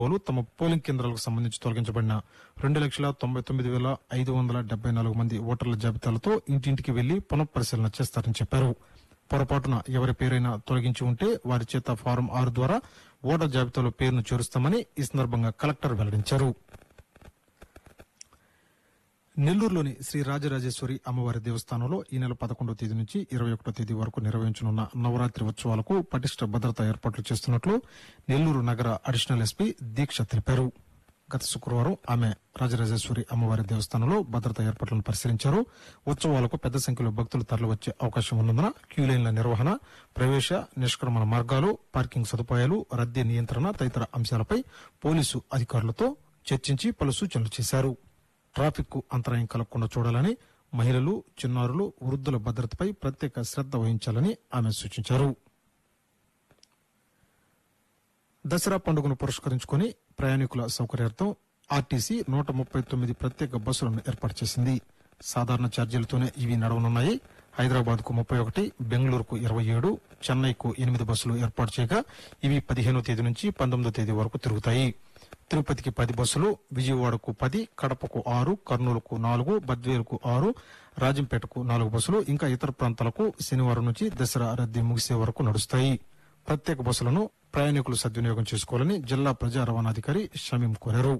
pole తమ polling కేంద్రాలకు సంబంధించి తొలగించబడిన రెండు లక్షల తొంభై తొమ్మిది వేల ఐదు వందల డెబ్బై నాలుగు మంది ఓటర్ల జాబితాలతో ఇంటింటికి వెళ్లి పునఃపరిశీలన చేస్తారని చెప్పారు పొరపాటున ఎవరి పేరైనా తొలగించి ఉంటే వారి చేత ఫారం ఆరు ద్వారా ఓటర్ జాబితాలో పేరును చేరుస్తామని ఈ సందర్భంగా కలెక్టర్ వెల్లడించారు నెల్లూరులోని శ్రీ రాజరాజేశ్వరి అమ్మవారి దేవస్థానంలో ఈ నెల పదకొండవ తేదీ నుంచి ఇరవై ఒకటో తేదీ వరకు నిర్వహించనున్న నవరాత్రి ఉత్సవాలకు పటిష్ట భద్రతా ఏర్పాట్లు చేస్తున్నట్లు నెల్లూరు నగర అడిషనల్ ఎస్పీ దీక్ష తెలిపారు గత శుక్రవారం ఆమె రాజరాజేశ్వరి అమ్మవారి దేవస్థానంలో భద్రతా ఏర్పాట్లను పరిశీలించారు ఉత్సవాలకు పెద్ద సంఖ్యలో భక్తులు తరలివచ్చే అవకాశం ఉన్నందున క్యూలైన్ల నిర్వహణ ప్రవేశ నిష్క్రమణ మార్గాలు పార్కింగ్ సదుపాయాలు రద్దీ నియంత్రణ తదితర అంశాలపై పోలీసు అధికారులతో చర్చించి పలు సూచనలు చేశారు ట్రాఫిక్ కు అంతరాయం కలగకుండా చూడాలని మహిళలు చిన్నారులు వృద్ధుల భద్రతపై ప్రత్యేక శ్రద్ధ వహించాలని ఆమె సూచించారు దసరా పండుగను పురస్కరించుకుని ప్రయాణికుల సౌకర్యార్థం ఆర్టీసీ నూట ముప్పై తొమ్మిది ప్రత్యేక బస్సులను ఏర్పాటు చేసింది సాధారణ ఛార్జీలతోనే ఇవి నడవనున్నాయి హైదరాబాద్ కు ముప్పై ఒకటి బెంగళూరుకు ఇరవై ఏడు చెన్నైకు ఎనిమిది బస్సులు ఏర్పాటు చేయగా ఇవి పదిహేనో తేదీ నుంచి పంతొమ్మిదో తేదీ వరకు తిరుగుతాయి తిరుపతికి పది బస్సులు విజయవాడకు పది కడపకు ఆరు కర్నూలుకు నాలుగు బద్వేలుకు ఆరు రాజంపేటకు నాలుగు బస్సులు ఇంకా ఇతర ప్రాంతాలకు శనివారం నుంచి దసరా రద్దీ ముగిసే వరకు నడుస్తాయి ప్రత్యేక బస్సులను ప్రయాణికులు సద్వినియోగం చేసుకోవాలని జిల్లా ప్రజా రవాణాధికారి షమీం కోరారు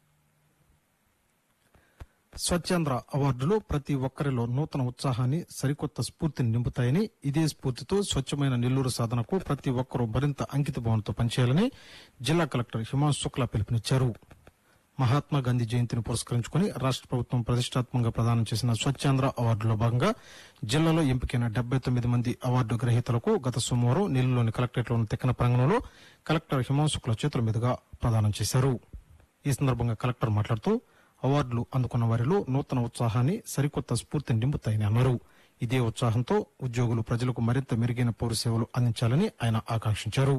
స్వచ్ఛాంధ్ర అవార్డులు ప్రతి ఒక్కరిలో నూతన ఉత్సాహాన్ని సరికొత్త స్ఫూర్తిని నింపుతాయని ఇదే స్ఫూర్తితో స్వచ్ఛమైన నెల్లూరు సాధనకు ప్రతి ఒక్కరూ మరింత అంకిత భావంతో పనిచేయాలని జిల్లా కలెక్టర్ హిమాంశు శుక్లా పిలుపునిచ్చారు మహాత్మా గాంధీ జయంతిని పురస్కరించుకుని రాష్ట ప్రభుత్వం ప్రతిష్టాత్మకంగా ప్రదానం చేసిన స్వచ్ఛాంధ్ర అవార్డులో భాగంగా జిల్లాలో ఎంపికైన డెబ్బై తొమ్మిది మంది అవార్డు గ్రహీతలకు గత సోమవారం నెల్లూరులోని కలెక్టరేట్లోని తెక్కన ప్రాంగణంలో కలెక్టర్ హిమాంశు శుక్లా చేతుల మీదుగా ప్రదానం చేశారు ఈ సందర్భంగా కలెక్టర్ మాట్లాడుతూ అవార్డులు అందుకున్న వారిలో నూతన ఉత్సాహాన్ని సరికొత్త స్ఫూర్తిని నింపుతాయని అన్నారు ఇదే ఉత్సాహంతో ఉద్యోగులు ప్రజలకు మరింత మెరుగైన పౌర సేవలు అందించాలని ఆయన ఆకాంక్షించారు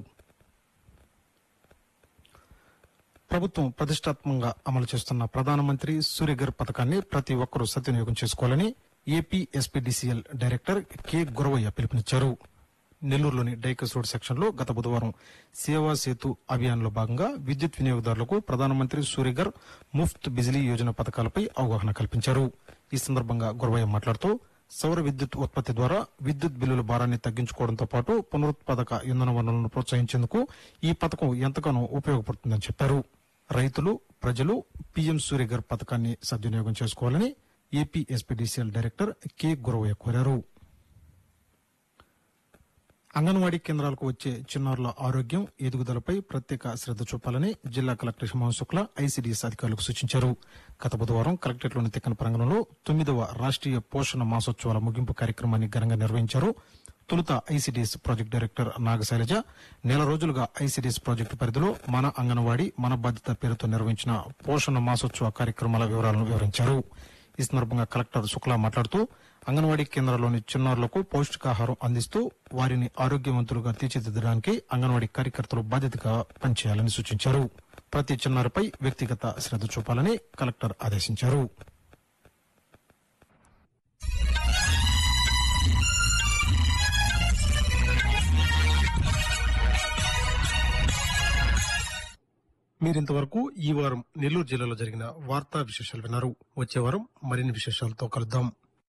ప్రభుత్వం ప్రతిష్టాత్మకంగా అమలు చేస్తున్న ప్రధానమంత్రి సూర్యఘర్ పథకాన్ని ప్రతి ఒక్కరూ సద్వినియోగం చేసుకోవాలని AP SPDCL director K Guravaiah పిలుపునిచ్చారు నెల్లూరులోని డైకస్ రోడ్ సెక్షన్ లో గత బుధవారం సేవా సేతు అభియాన్ లో భాగంగా విద్యుత్ వినియోగదారులకు ప్రధానమంత్రి సూర్యఘర్ ముఫ్త్ బిజిలీ యోజన పథకాలపై అవగాహన కల్పించారు ఈ సందర్భంగా గురవయ్య మాట్లాడుతూ సౌర విద్యుత్ ఉత్పత్తి ద్వారా విద్యుత్ బిల్లుల భారాన్ని తగ్గించుకోవడంతో పాటు పునరుత్పాదక ఇంధన వనరులను ప్రోత్సహించేందుకు ఈ పథకం ఎంతగానో ఉపయోగపడుతుందని చెప్పారు రైతులు ప్రజలు పీఎం సూర్యఘర్ పథకాన్ని సద్వినియోగం చేసుకోవాలని AP SPDCL director K Guravaiah కోరారు అంగన్వాడీ కేంద్రాలకు వచ్చే చిన్నారుల ఆరోగ్యం ఎదుగుదలపై ప్రత్యేక శ్రద్ధ చూపాలని జిల్లా కలెక్టర్ హిమాంశు శుక్లా ఐసీడీఎస్ అధికారులకు సూచించారు గత బుధవారం కలెక్టరేట్లోని తిక్కన ప్రాంగణంలో తొమ్మిదవ రాష్ట్రీయ పోషణ మాసోత్సవాల ముగింపు కార్యక్రమాన్ని ఘనంగా నిర్వహించారు తొలుత ఐసీడీఎస్ ప్రాజెక్టు డైరెక్టర్ నాగశైలజ నెల రోజులుగా ఐసీడీఎస్ ప్రాజెక్టు పరిధిలో మన అంగన్వాడీ మన బాధ్యత పేరుతో నిర్వహించిన పోషణ మాసోత్సవ కార్యక్రమాల వివరాలను వివరించారు ఈ సందర్భంగా కలెక్టర్ శుక్లా మాట్లాడుతూ అంగన్వాడీ కేంద్రాల్లోని చిన్నారులకు పౌష్టికాహారం అందిస్తూ వారిని ఆరోగ్యవంతులుగా తీర్చిదిద్దడానికి అంగన్వాడీ కార్యకర్తలు బాధ్యతగా పనిచేయాలని సూచించారు ప్రతి చిన్నారిపై వ్యక్తిగత శ్రద్ధ చూపాలని కలెక్టర్ ఆదేశించారు మీరింతవరకు ఈ వారం నెల్లూరు జిల్లాలో జరిగిన వార్తా విశేషాలు విన్నారు వచ్చే వారం మరిన్ని విశేషాలతో కలుద్దాం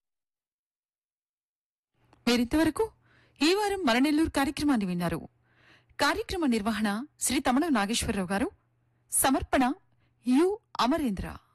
మీరింతవరకు ఈ వారం మరనెల్లూరు కార్యక్రమాన్ని విన్నారు కార్యక్రమ నిర్వహణ శ్రీ తమణ నాగేశ్వరరావు గారు సమర్పణ యు అమరేంద్ర